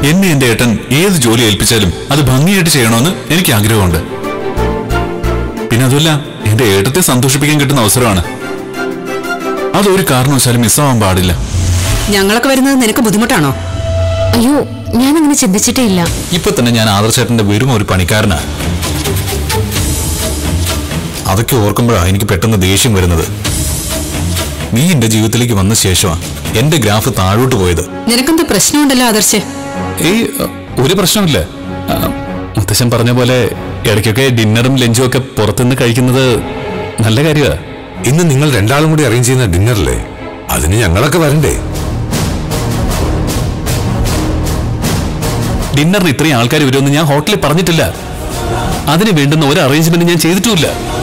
എന്നെ എന്റെ ഏട്ടൻ ഏത് ജോലി ഏൽപ്പിച്ചാലും അത് ഭംഗിയായിട്ട് ചെയ്യണമെന്ന് എനിക്ക് ആഗ്രഹമുണ്ട് പിന്നെ അതുമല്ല എന്റെ ഏട്ടത്തെ സന്തോഷിപ്പിക്കാൻ കിട്ടുന്ന അവസരമാണ് അതൊരു കാരണവശാലും മിസ്സാവാൻ പാടില്ല ഞങ്ങളൊക്കെ വരുന്നത് നിനക്ക് ബുദ്ധിമുട്ടാണോ അയ്യോ ഞാനങ്ങനെ ചിന്തിച്ചിട്ടേ ഇല്ല ഇപ്പൊ തന്നെ ഞാൻ ആദർശേട്ടന്റെ വെറും ഒരു പണിക്കാരനാ അതൊക്കെ ഓർക്കുമ്പോഴാണ് എനിക്ക് പെട്ടെന്ന് ദേഷ്യം വരുന്നത് നീ എന്റെ ജീവിതത്തിലേക്ക് വന്ന ശേഷമാ എന്റെ ഗ്രാഫ് താഴോട്ട് പോയത് നിനക്കെന്ത് പ്രശ്നമുണ്ടല്ലോ ആദർശ് ഏയ് അ, ഒരു പ്രശ്നമില്ല ആ, മുത്തശ്ശൻ പറഞ്ഞ പോലെ ഇടയ്ക്കൊക്കെ ഡിന്നറും ലഞ്ചും ഒക്കെ പുറത്തുനിന്ന് കഴിക്കുന്നത് നല്ല കാര്യമാണ് ഇന്ന് നിങ്ങൾ രണ്ടാളും കൂടി അറേഞ്ച് ചെയ്യുന്ന ഡിന്നറില്ലേ അതിന് ഞങ്ങളൊക്കെ വരണ്ടേ ഡിന്നറിന് ഇത്രയും ആൾക്കാർ വരുമെന്ന് ഞാൻ ഹോട്ടലിൽ പറഞ്ഞിട്ടില്ല അതിന് വേണ്ടുന്ന ഒരു അറേഞ്ച്മെന്റ് ഞാൻ ചെയ്തിട്ടുമില്ല